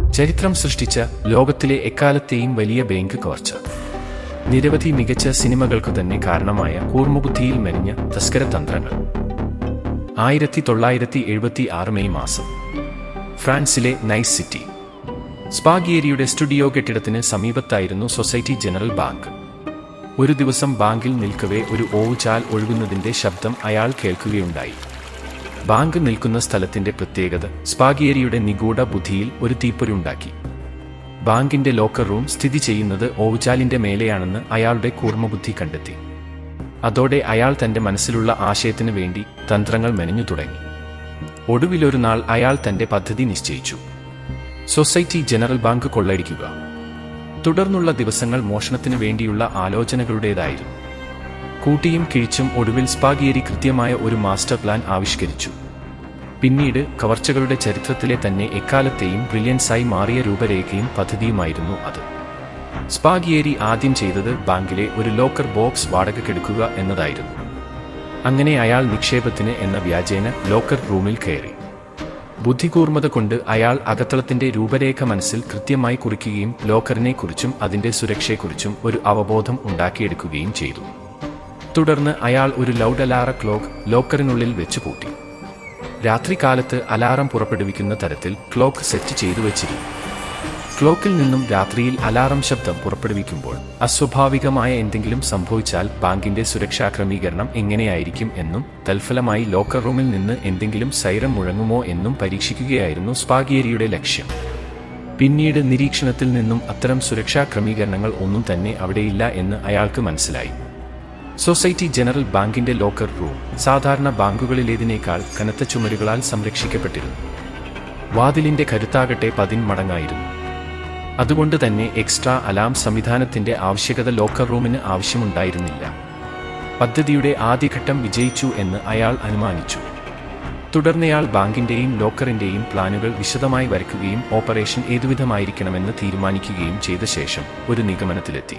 ചരിത്രം സൃഷ്ടിച്ച ലോകത്തിലെ എക്കാലത്തെയും വലിയ ബാങ്ക് കവർച്ച നിരവധി മികച്ച സിനിമകൾക്കു തന്നെ കാരണമായ കൂർമ്മബുദ്ധിയിൽ മെനഞ്ഞ തസ്കര തന്ത്രങ്ങൾ ആയിരത്തി തൊള്ളായിരത്തി എഴുപത്തി ആറ് മെയ് മാസം ഫ്രാൻസിലെ നൈസ് സിറ്റി സ്പാഗിയേരിയുടെ സ്റ്റുഡിയോ കെട്ടിടത്തിന് സമീപത്തായിരുന്നു സൊസൈറ്റി ജനറൽ ബാങ്ക് ഒരു ദിവസം ബാങ്കിൽ നിൽക്കവേ ഒരു ഓവുചാൽ ഒഴുകുന്നതിന്റെ ശബ്ദം അയാൾ കേൾക്കുകയുണ്ടായി ബാങ്ക് നിൽക്കുന്ന സ്ഥലത്തിന്റെ പ്രത്യേകത സ്പാഗിയേരിയുടെ നിഗൂഢ ബുദ്ധിയിൽ ഒരു തീപ്പൊരുണ്ടാക്കി ബാങ്കിന്റെ ലോക്കർ റൂം സ്ഥിതി ചെയ്യുന്നത് ഓവുചാലിന്റെ മേലെയാണെന്ന് അയാളുടെ കൂർമ്മബുദ്ധി കണ്ടെത്തി അതോടെ അയാൾ തന്റെ മനസ്സിലുള്ള ആശയത്തിനു വേണ്ടി തന്ത്രങ്ങൾ മെനഞ്ഞു തുടങ്ങി ഒടുവിലൊരു നാൾ അയാൾ തന്റെ പദ്ധതി നിശ്ചയിച്ചു സൊസൈറ്റി ജനറൽ ബാങ്ക് കൊള്ളയടിക്കുക തുടർന്നുള്ള ദിവസങ്ങൾ മോഷണത്തിനു വേണ്ടിയുള്ള ആലോചനകളുടേതായിരുന്നു കൂട്ടിയും കിഴിച്ചും ഒടുവിൽ സ്പാഗിയേരി കൃത്യമായ ഒരു മാസ്റ്റർ പ്ലാൻ ആവിഷ്കരിച്ചു പിന്നീട് കവർച്ചകളുടെ ചരിത്രത്തിലെ തന്നെ എക്കാലത്തെയും ബ്രില്യൻസായി മാറിയ രൂപരേഖയും പദ്ധതിയുമായിരുന്നു അത് സ്പാഗിയേരി ആദ്യം ചെയ്തത് ബാങ്കിലെ ഒരു ലോക്കർ ബോക്സ് വാടകയ്ക്കെടുക്കുക എന്നതായിരുന്നു അങ്ങനെ അയാൾ നിക്ഷേപത്തിന് എന്ന വ്യാജേന ലോക്കർ റൂമിൽ കയറി ബുദ്ധികൂർമ്മത കൊണ്ട് അയാൾ അകത്തളത്തിന്റെ രൂപരേഖ മനസ്സിൽ കൃത്യമായി കുറിക്കുകയും ലോക്കറിനെക്കുറിച്ചും അതിന്റെ സുരക്ഷയെക്കുറിച്ചും ഒരു അവബോധം ഉണ്ടാക്കിയെടുക്കുകയും ചെയ്തു തുടർന്ന് അയാൾ ഒരു ലൗഡ് അലാറ ക്ലോക്ക് ലോക്കറിനുള്ളിൽ വെച്ച് പൂട്ടി രാത്രികാലത്ത് അലാറം പുറപ്പെടുവിക്കുന്ന തരത്തിൽ ക്ലോക്ക് സെറ്റ് ചെയ്തു വെച്ചിരുന്നു ക്ലോക്കിൽ നിന്നും രാത്രിയിൽ അലാറം ശബ്ദം പുറപ്പെടുവിക്കുമ്പോൾ അസ്വാഭാവികമായ എന്തെങ്കിലും സംഭവിച്ചാൽ ബാങ്കിന്റെ സുരക്ഷാ ക്രമീകരണം എങ്ങനെയായിരിക്കും എന്നും തൽഫലമായി ലോക്കർ റൂമിൽ നിന്ന് എന്തെങ്കിലും സൈറം മുഴങ്ങുമോ എന്നും പരീക്ഷിക്കുകയായിരുന്നു സ്പാഗിയേരിയുടെ ലക്ഷ്യം പിന്നീട് നിരീക്ഷണത്തിൽ നിന്നും അത്തരം സുരക്ഷാ ക്രമീകരണങ്ങൾ ഒന്നും തന്നെ അവിടെയില്ല എന്ന് അയാൾക്ക് മനസ്സിലായി സൊസൈറ്റി ജനറൽ ബാങ്കിന്റെ ലോക്കർ റൂം സാധാരണ ബാങ്കുകളിലേതിനേക്കാൾ കനത്ത ചുമരുകളാൽ സംരക്ഷിക്കപ്പെട്ടിരുന്നു വാതിലിന്റെ കരുത്താകട്ടെ പതിന്മടങ്ങായിരുന്നു അതുകൊണ്ട് തന്നെ എക്സ്ട്രാ അലാം സംവിധാനത്തിന്റെ ആവശ്യകത ലോക്കർ റൂമിന് ആവശ്യമുണ്ടായിരുന്നില്ല പദ്ധതിയുടെ ആദ്യഘട്ടം വിജയിച്ചു എന്ന് അയാൾ അനുമാനിച്ചു തുടർന്നയാൾ ബാങ്കിന്റെയും ലോക്കറിന്റെയും പ്ലാനുകൾ വിശദമായി വരയ്ക്കുകയും ഓപ്പറേഷൻ ഏതുവിധമായിരിക്കണമെന്ന് തീരുമാനിക്കുകയും ചെയ്ത ശേഷം ഒരു നിഗമനത്തിലെത്തി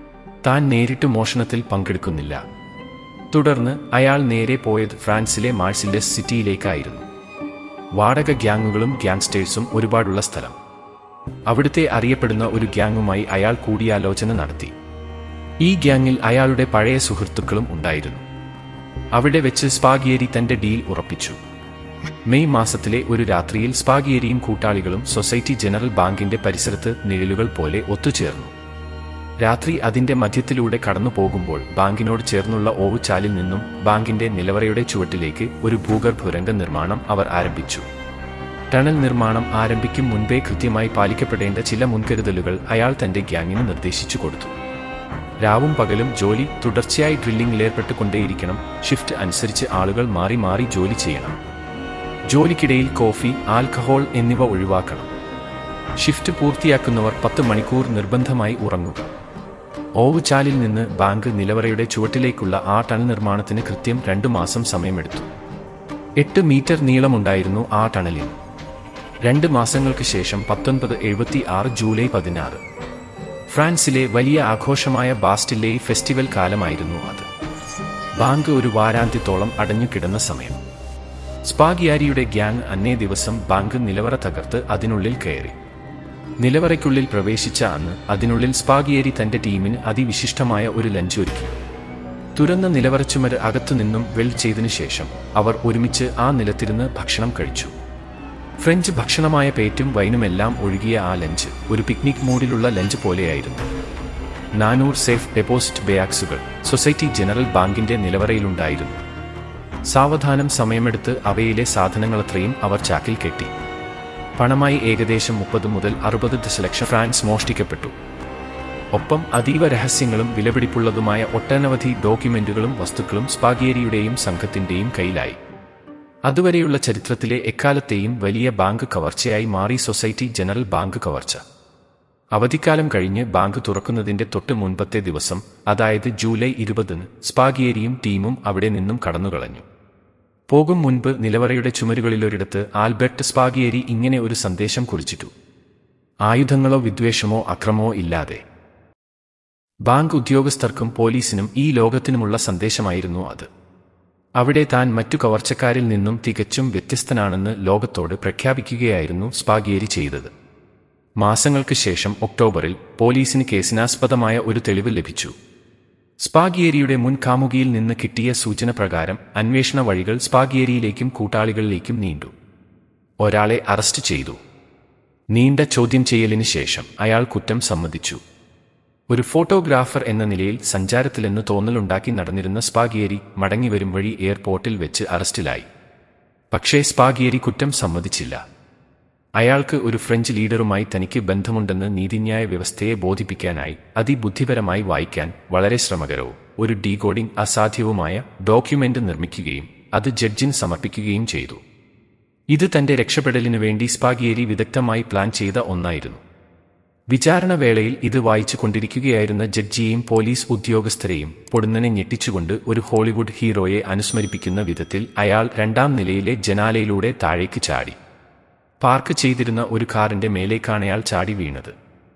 താൻ നേരിട്ട് മോഷണത്തിൽ പങ്കെടുക്കുന്നില്ല തുടർന്ന് അയാൾ നേരെ പോയത് ഫ്രാൻസിലെ മാഴ്സിൽഡസ് സിറ്റിയിലേക്കായിരുന്നു വാടക ഗ്യാങ്ങുകളും ഗ്യാങ്സ്റ്റേഴ്സും ഒരുപാടുള്ള സ്ഥലം അവിടുത്തെ അറിയപ്പെടുന്ന ഒരു ഗ്യാങ്ങുമായി അയാൾ കൂടിയാലോചന നടത്തി ഈ ഗ്യാങ്ങിൽ അയാളുടെ പഴയ സുഹൃത്തുക്കളും ഉണ്ടായിരുന്നു അവിടെ വെച്ച് സ്പാഗിയേരി തന്റെ ഡീൽ ഉറപ്പിച്ചു മെയ് മാസത്തിലെ ഒരു രാത്രിയിൽ സ്പാഗിയേരിയും കൂട്ടാളികളും സൊസൈറ്റി ജനറൽ ബാങ്കിന്റെ പരിസരത്ത് നിഴലുകൾ പോലെ ഒത്തുചേർന്നു രാത്രി അതിന്റെ മധ്യത്തിലൂടെ കടന്നു പോകുമ്പോൾ ബാങ്കിനോട് ചേർന്നുള്ള ഓവുചാലിൽ നിന്നും ബാങ്കിന്റെ നിലവറയുടെ ചുവട്ടിലേക്ക് ഒരു ഭൂഗർഭുരംഗ നിർമ്മാണം അവർ ആരംഭിച്ചു ടണൽ നിർമ്മാണം ആരംഭിക്കും മുൻപേ കൃത്യമായി പാലിക്കപ്പെടേണ്ട ചില മുൻകരുതലുകൾ അയാൾ തന്റെ ഗ്യാങ്ങിന് നിർദ്ദേശിച്ചു കൊടുത്തു രാവും പകലും ജോലി തുടർച്ചയായി ഡ്രില്ലിംഗിലേർപ്പെട്ടുകൊണ്ടേയിരിക്കണം ഷിഫ്റ്റ് അനുസരിച്ച് ആളുകൾ മാറി മാറി ജോലി ചെയ്യണം ജോലിക്കിടയിൽ കോഫി ആൽക്കഹോൾ എന്നിവ ഒഴിവാക്കണം ഷിഫ്റ്റ് പൂർത്തിയാക്കുന്നവർ പത്ത് മണിക്കൂർ നിർബന്ധമായി ഉറങ്ങുക ഓവുചാലിൽ നിന്ന് ബാങ്ക് നിലവറയുടെ ചുവട്ടിലേക്കുള്ള ആ ടണൽ നിർമ്മാണത്തിന് കൃത്യം രണ്ടു മാസം സമയമെടുത്തു എട്ട് മീറ്റർ നീളമുണ്ടായിരുന്നു ആ ടണലിന് രണ്ട് മാസങ്ങൾക്ക് ശേഷം പത്തൊൻപത് എഴുപത്തി ആറ് ജൂലൈ പതിനാറ് ഫ്രാൻസിലെ വലിയ ആഘോഷമായ ബാസ്റ്റിലെ ഫെസ്റ്റിവൽ കാലമായിരുന്നു അത് ബാങ്ക് ഒരു വാരാന്ത്യത്തോളം അടഞ്ഞുകിടന്ന സമയം സ്പാഗിയാരിയുടെ ഗ്യാങ് അന്നേ ദിവസം ബാങ്ക് നിലവറ തകർത്ത് അതിനുള്ളിൽ കയറി നിലവറയ്ക്കുള്ളിൽ പ്രവേശിച്ച അന്ന് അതിനുള്ളിൽ സ്പാഗിയേരി തന്റെ ടീമിന് അതിവിശിഷ്ടമായ ഒരു ലഞ്ച് ഒരുക്കി തുറന്ന നിലവറച്ചുമര് അകത്തുനിന്നും വെൽ ചെയ്തതിനു ശേഷം അവർ ഒരുമിച്ച് ആ നിലത്തിരുന്ന് ഭക്ഷണം കഴിച്ചു ഫ്രഞ്ച് ഭക്ഷണമായ പേറ്റും വൈനുമെല്ലാം ഒഴുകിയ ആ ലഞ്ച് ഒരു പിക്നിക് മൂഡിലുള്ള ലഞ്ച് പോലെയായിരുന്നു നാനൂർ സേഫ് ഡെപ്പോസിറ്റ് ബേയാക്സുകൾ സൊസൈറ്റി ജനറൽ ബാങ്കിന്റെ നിലവറയിലുണ്ടായിരുന്നു സാവധാനം സമയമെടുത്ത് അവയിലെ സാധനങ്ങളത്രയും അവർ ചാക്കിൽ കെട്ടി പണമായി ഏകദേശം മുപ്പത് മുതൽ അറുപത് ദശലക്ഷം ഫ്രാൻസ് മോഷ്ടിക്കപ്പെട്ടു ഒപ്പം അതീവ രഹസ്യങ്ങളും വിലപിടിപ്പുള്ളതുമായ ഒട്ടനവധി ഡോക്യുമെന്റുകളും വസ്തുക്കളും സ്പാഗിയേരിയുടെയും സംഘത്തിന്റെയും കയ്യിലായി അതുവരെയുള്ള ചരിത്രത്തിലെ എക്കാലത്തെയും വലിയ ബാങ്ക് കവർച്ചയായി മാറി സൊസൈറ്റി ജനറൽ ബാങ്ക് കവർച്ച അവധിക്കാലം കഴിഞ്ഞ് ബാങ്ക് തുറക്കുന്നതിന്റെ തൊട്ട് മുൻപത്തെ ദിവസം അതായത് ജൂലൈ ഇരുപതിന് സ്പാഗിയേരിയും ടീമും അവിടെ നിന്നും കടന്നുകളഞ്ഞു പോകും മുൻപ് നിലവറയുടെ ചുമരുകളിലൊരിടത്ത് ആൽബർട്ട് സ്പാഗിയേരി ഇങ്ങനെ ഒരു സന്ദേശം കുറിച്ചിട്ടു ആയുധങ്ങളോ വിദ്വേഷമോ അക്രമമോ ഇല്ലാതെ ബാങ്ക് ഉദ്യോഗസ്ഥർക്കും പോലീസിനും ഈ ലോകത്തിനുമുള്ള സന്ദേശമായിരുന്നു അത് അവിടെ താൻ മറ്റു കവർച്ചക്കാരിൽ നിന്നും തികച്ചും വ്യത്യസ്തനാണെന്ന് ലോകത്തോട് പ്രഖ്യാപിക്കുകയായിരുന്നു സ്പാഗിയേരി ചെയ്തത് മാസങ്ങൾക്ക് ശേഷം ഒക്ടോബറിൽ പോലീസിന് കേസിനാസ്പദമായ ഒരു തെളിവ് ലഭിച്ചു സ്പാഗിയേരിയുടെ മുൻ കാമുകിയിൽ നിന്ന് കിട്ടിയ സൂചന പ്രകാരം അന്വേഷണ വഴികൾ സ്പാഗിയേരിയിലേക്കും കൂട്ടാളികളിലേക്കും നീണ്ടു ഒരാളെ അറസ്റ്റ് ചെയ്തു നീണ്ട ചോദ്യം ചെയ്യലിന് ശേഷം അയാൾ കുറ്റം സമ്മതിച്ചു ഒരു ഫോട്ടോഗ്രാഫർ എന്ന നിലയിൽ സഞ്ചാരത്തിലെന്ന് തോന്നലുണ്ടാക്കി നടന്നിരുന്ന സ്പാഗിയേരി മടങ്ങിവരും വഴി എയർപോർട്ടിൽ വെച്ച് അറസ്റ്റിലായി പക്ഷേ സ്പാഗിയേരി കുറ്റം സമ്മതിച്ചില്ല അയാൾക്ക് ഒരു ഫ്രഞ്ച് ലീഡറുമായി തനിക്ക് ബന്ധമുണ്ടെന്ന് നീതിന്യായ വ്യവസ്ഥയെ ബോധിപ്പിക്കാനായി അതിബുദ്ധിപരമായി വായിക്കാൻ വളരെ ശ്രമകരവും ഒരു ഡീകോഡിംഗ് അസാധ്യവുമായ ഡോക്യുമെന്റ് നിർമ്മിക്കുകയും അത് ജഡ്ജിന് സമർപ്പിക്കുകയും ചെയ്തു ഇത് തന്റെ രക്ഷപ്പെടലിനു വേണ്ടി സ്പാഗിയേരി വിദഗ്ധമായി പ്ലാൻ ചെയ്ത ഒന്നായിരുന്നു വിചാരണവേളയിൽ ഇത് വായിച്ചു കൊണ്ടിരിക്കുകയായിരുന്ന ജഡ്ജിയെയും പോലീസ് ഉദ്യോഗസ്ഥരെയും പൊടുന്നനെ ഞെട്ടിച്ചുകൊണ്ട് ഒരു ഹോളിവുഡ് ഹീറോയെ അനുസ്മരിപ്പിക്കുന്ന വിധത്തിൽ അയാൾ രണ്ടാം നിലയിലെ ജനാലയിലൂടെ താഴേക്ക് ചാടി പാർക്ക് ചെയ്തിരുന്ന ഒരു കാറിന്റെ മേലേക്കാണയാൾ ചാടി വീണത്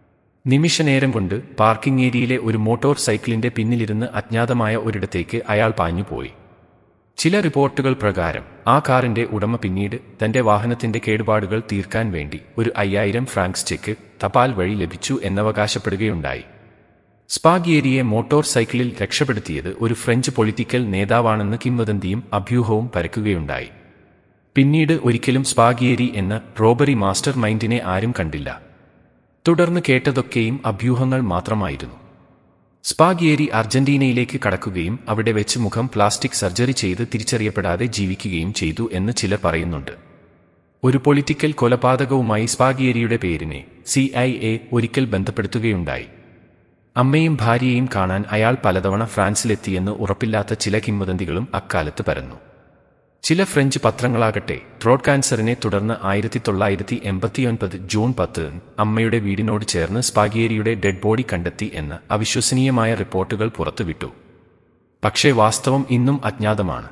നിമിഷനേരം കൊണ്ട് പാർക്കിംഗ് ഏരിയയിലെ ഒരു മോട്ടോർ സൈക്കിളിന്റെ പിന്നിലിരുന്ന് അജ്ഞാതമായ ഒരിടത്തേക്ക് അയാൾ പാഞ്ഞുപോയി ചില റിപ്പോർട്ടുകൾ പ്രകാരം ആ കാറിന്റെ ഉടമ പിന്നീട് തന്റെ വാഹനത്തിന്റെ കേടുപാടുകൾ തീർക്കാൻ വേണ്ടി ഒരു അയ്യായിരം ഫ്രാങ്ക്സ് ചെക്ക് തപാൽ വഴി ലഭിച്ചു എന്നവകാശപ്പെടുകയുണ്ടായി സ്പാഗിയേരിയെ മോട്ടോർ സൈക്കിളിൽ രക്ഷപ്പെടുത്തിയത് ഒരു ഫ്രഞ്ച് പൊളിറ്റിക്കൽ നേതാവാണെന്ന് കിംവദന്തിയും അഭ്യൂഹവും പരക്കുകയുണ്ടായി പിന്നീട് ഒരിക്കലും സ്പാഗിയേരി എന്ന റോബറി മാസ്റ്റർ മൈൻഡിനെ ആരും കണ്ടില്ല തുടർന്ന് കേട്ടതൊക്കെയും അഭ്യൂഹങ്ങൾ മാത്രമായിരുന്നു സ്പാഗിയേരി അർജന്റീനയിലേക്ക് കടക്കുകയും അവിടെ വെച്ച് മുഖം പ്ലാസ്റ്റിക് സർജറി ചെയ്ത് തിരിച്ചറിയപ്പെടാതെ ജീവിക്കുകയും ചെയ്തു എന്ന് ചിലർ പറയുന്നുണ്ട് ഒരു പൊളിറ്റിക്കൽ കൊലപാതകവുമായി സ്പാഗിയേരിയുടെ പേരിനെ സി ഐ എ ഒരിക്കൽ ബന്ധപ്പെടുത്തുകയുണ്ടായി അമ്മയും ഭാര്യയെയും കാണാൻ അയാൾ പലതവണ ഫ്രാൻസിലെത്തിയെന്ന് ഉറപ്പില്ലാത്ത ചില കിംവദന്തികളും അക്കാലത്ത് പരന്നു ചില ഫ്രഞ്ച് പത്രങ്ങളാകട്ടെ ത്രോട്ട് ക്യാൻസറിനെ തുടർന്ന് ആയിരത്തി തൊള്ളായിരത്തി എൺപത്തിയൊൻപത് ജൂൺ പത്ത് അമ്മയുടെ വീടിനോട് ചേർന്ന് സ്പാഗിയേരിയുടെ ഡെഡ് ബോഡി കണ്ടെത്തി എന്ന അവിശ്വസനീയമായ റിപ്പോർട്ടുകൾ പുറത്തുവിട്ടു പക്ഷേ വാസ്തവം ഇന്നും അജ്ഞാതമാണ്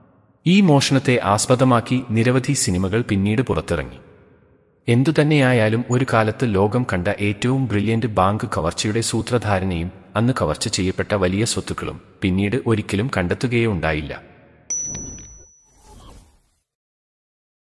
ഈ മോഷണത്തെ ആസ്പദമാക്കി നിരവധി സിനിമകൾ പിന്നീട് പുറത്തിറങ്ങി എന്തുതന്നെയായാലും ഒരു കാലത്ത് ലോകം കണ്ട ഏറ്റവും ബ്രില്യന്റ് ബാങ്ക് കവർച്ചയുടെ സൂത്രധാരനയും അന്ന് കവർച്ച ചെയ്യപ്പെട്ട വലിയ സ്വത്തുക്കളും പിന്നീട് ഒരിക്കലും കണ്ടെത്തുകയേ ഉണ്ടായില്ല